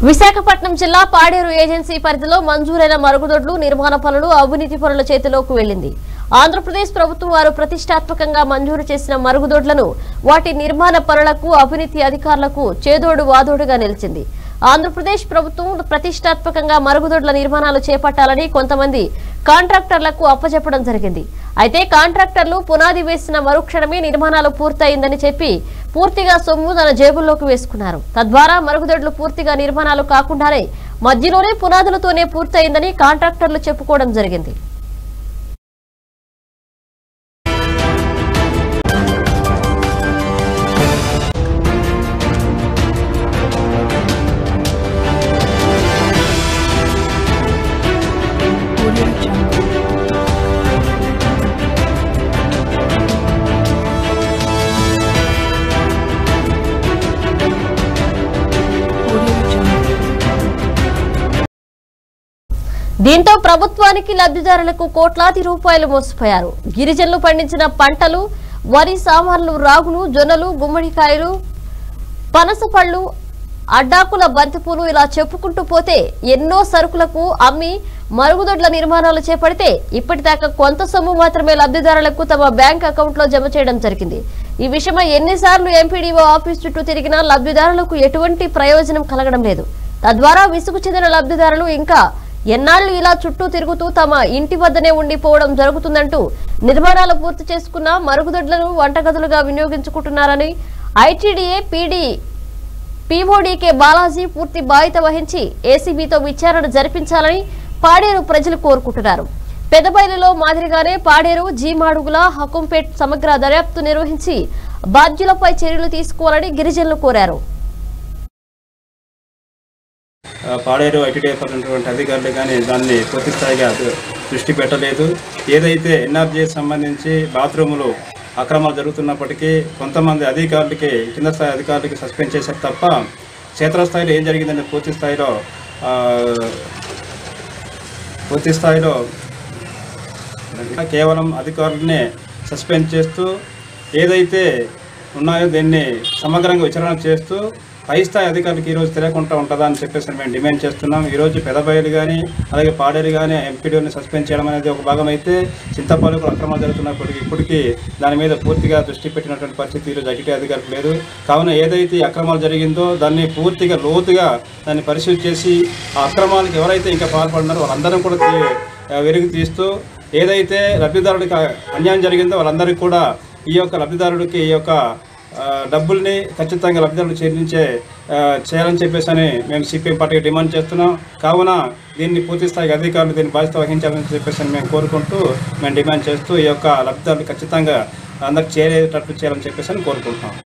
విశాఖపట్నం జిల్లా పాడేరు ఏజెన్సీ పరిధిలో మంజూరైన మరుగుదొడ్లు నిర్మాణ పనులు అవినీతి పనుల చేతిలోకి వెళ్లింది ఆంధ్రప్రదేశ్ ప్రభుత్వం వారు ప్రతిష్టాత్మకంగా మంజూరు చేసిన మరుగుదొడ్లను వాటి నిర్మాణ పనులకు అవినీతి అధికారులకు చేదోడు వాదోడుగా నిలిచింది ఆంధ్రప్రదేశ్ ప్రభుత్వం ప్రతిష్టాత్మకంగా మరుగుదొడ్ల నిర్మాణాలు చేపట్టాలని కొంతమంది కాంట్రాక్టర్లకు అప్పచెప్పడం జరిగింది అయితే కాంట్రాక్టర్లు పునాది వేసిన మరుక్షణమే నిర్మాణాలు పూర్తయిందని చెప్పి పూర్తిగా సొమ్ము తన జేబుల్లోకి వేసుకున్నారు తద్వారా మరుగుదొడ్లు పూర్తిగా నిర్మాణాలు కాకుండానే మధ్యలోనే పునాదులతోనే పూర్తయిందని కాంట్రాక్టర్లు చెప్పుకోవడం జరిగింది Audio Jungle. Audio Jungle. దీంతో ప్రభుత్వానికి లబ్ధిదారులకు కోట్లాది రూపాయలు మోసపోయారు గిరిజనులు పండించిన పంటలు వరి సామాన్లు రాగులు జొన్నలు గుమ్మడికాయలు పనస పళ్ళు అడ్డాకుల బంతిపూలు ఇలా చెప్పుకుంటూ పోతే ఎన్నో సరుకులకు అమ్మి మరుగుదొడ్ల నిర్మాణాలు చేపడితే ఇప్పటిదాకా కొంత సొమ్ము మాత్రమే లబ్ధిదారులకు తమ బ్యాంక్ అకౌంట్ లో జమ చేయడం జరిగింది ఈ విషయమై ఎన్నిసార్లు ఎంపీడీఓ ఆఫీస్ చుట్టూ తిరిగినా లబ్ధిదారులకు ఎటువంటి ప్రయోజనం కలగడం లేదు తద్వారా విసుగు చెందిన లబ్ధిదారులు ఇంకా ఎన్నాళ్లు ఇలా చుట్టూ తిరుగుతూ తమ ఇంటి వద్దనే ఉండిపోవడం జరుగుతుందంటూ నిర్మాణాలు పూర్తి చేసుకున్న మరుగుదొడ్లను వంటగదులుగా వినియోగించుకుంటున్నారని ఐటీడీఏ పీడీ పీఓడీకే బాలాజీ పూర్తి బాధ్యత వహించి ఏసీబీతో విచారణ జరిపించాలని పాడేరు ప్రజలు కోరుకుంటున్నారు పెదబైలులో మాదిరిగానే పాడేరు జీమాడుగుల హకుంపేట్ సమగ్ర దర్యాప్తు నిర్వహించి బాధ్యులపై చర్యలు తీసుకోవాలని గిరిజనులు కోరారు ఆ, పాడేరు ఐటీడీఏ ఉన్నటువంటి అధికారులు కానీ దాన్ని పూర్తి స్థాయిగా దు- దృష్టి పెట్టలేదు ఏదైతే ఎన్ఆర్జీకి సంబంధించి బాత్రూములు అక్రమాలు జరుగుతున్నప్పటికీ కొంతమంది అధికారులకి కింద స్థాయి అధికారులకి సస్పెండ్ చేశారు తప్ప క్షేత్రస్థాయిలో ఏం జరిగిందని పూర్తి స్థాయిలో ఆ, పూర్తి స్థాయిలో కేవలం అధికారులనే సస్పెండ్ చేస్తూ ఏదైతే ఉన్నాయో దీన్ని సమగ్రంగా విచారణ చేస్తూ పై స్థాయి అధికారులకు ఈరోజు తెలియకుండా ఉంటుందా అని చెప్పేసి మేము డిమాండ్ చేస్తున్నాం ఈరోజు పెదబయలు కానీ అలాగే పాడేరు కానీ ఎంపీడీని సస్పెండ్ చేయడం అనేది ఒక భాగం అయితే చింతపాలకు అక్రమాలు జరుగుతున్నప్పటికీ ఇప్పటికీ దాని మీద పూర్తిగా దృష్టి పెట్టినటువంటి పరిస్థితి ఈరోజు ఐటీ అధికారులకు లేదు కావున ఏదైతే ఈ అక్రమాలు జరిగిందో దాన్ని పూర్తిగా లోతుగా దాన్ని పరిశీలి చేసి ఆ అక్రమాలకు ఎవరైతే ఇంకా పాల్పడినారో వాళ్ళందరం కూడా తీ- ఆ, వెలుగు తీస్తూ ఏదైతే లబ్ధిదారుడికి అన్యాయం జరిగిందో వాళ్ళందరికీ కూడా ఈ యొక్క లబ్ధిదారుడికి ఈ యొక్క ఆ, డబ్బుల్ని ఖచ్చితంగా లబ్ధిదారులు చెల్లించే ఆ, చేయాలని చెప్పేసి అని మేము సిపిఎం పార్టీకి డిమాండ్ చేస్తున్నాం కావున దీన్ని పూర్తి స్థాయికి అధికారులు దీన్ని బాధ్యత వహించాలని చెప్పేసి అని మేము కోరుకుంటూ మేము డిమాండ్ చేస్తూ ఈ యొక్క లబ్ధిదారులు ఖచ్చితంగా అందరికి చేరేటట్లు చేయాలని చెప్పేసి అని కోరుకుంటున్నాం